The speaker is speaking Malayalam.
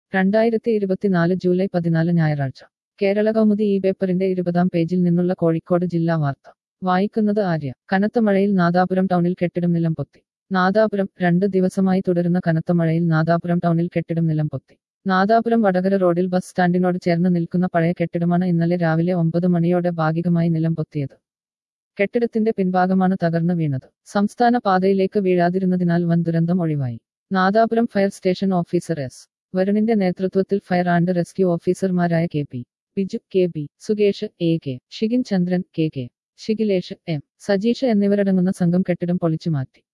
രണ്ടായിരത്തി ഇരുപത്തിനാല് ജൂലൈ പതിനാല് ഞായറാഴ്ച കേരള കൗമുദി ഈ പേപ്പറിന്റെ ഇരുപതാം പേജിൽ നിന്നുള്ള കോഴിക്കോട് ജില്ലാ വാർത്ത വായിക്കുന്നത് ആര്യ കനത്ത മഴയിൽ നാദാപുരം ടൗണിൽ കെട്ടിടം നിലം പൊത്തി നാദാപുരം രണ്ട് ദിവസമായി തുടരുന്ന കനത്ത മഴയിൽ നാദാപുരം ടൗണിൽ കെട്ടിടം നിലം പൊത്തി നാദാപുരം വടകര റോഡിൽ ബസ് സ്റ്റാൻഡിനോട് ചേർന്ന് നിൽക്കുന്ന പഴയ കെട്ടിടമാണ് ഇന്നലെ രാവിലെ ഒമ്പത് മണിയോടെ ഭാഗികമായി നിലം പൊത്തിയത് കെട്ടിടത്തിന്റെ പിൻഭാഗമാണ് തകർന്നു വീണത് സംസ്ഥാന പാതയിലേക്ക് വീഴാതിരുന്നതിനാൽ വൻ ദുരന്തം ഒഴിവായി Nadapuram fire station officer S വരുണിന്റെ നേതൃത്വത്തിൽ ഫയർ ആൻഡ് റെസ്ക്യൂ ഓഫീസർമാരായ K P Biju K B Sukesh A K Shigin Chandran K K Shigilesh M Sajeesh എന്നിവരടങ്ങുന്ന സംഘം കെട്ടിടം പൊളിച്ചു മാറ്റി